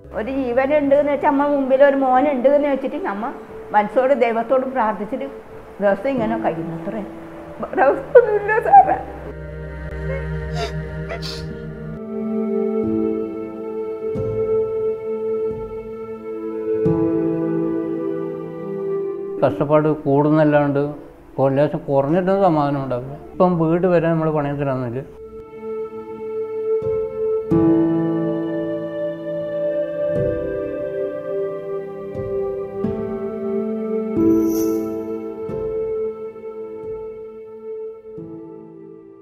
ഒരു ജീവനുണ്ട് എന്ന് വെച്ചാൽ അമ്മ മുമ്പിൽ ഒരു മോനുണ്ട് എന്ന് വെച്ചിട്ട് നമ്മ മനസ്സോട് ദൈവത്തോട് പ്രാർത്ഥിച്ചിട്ട് ദിവസം ഇങ്ങനെ കഴിയുന്നത്രേ വേറെ ഒന്നുമില്ല സാറേ കഷ്ടപ്പാട് കൂടുന്നല്ലാണ്ട് ലേശം കുറഞ്ഞിട്ടും സമാധാനം ഉണ്ടാവില്ല ഇപ്പം വീട് വരെ നമ്മൾ പണയത്തിലാണെന്നില്ല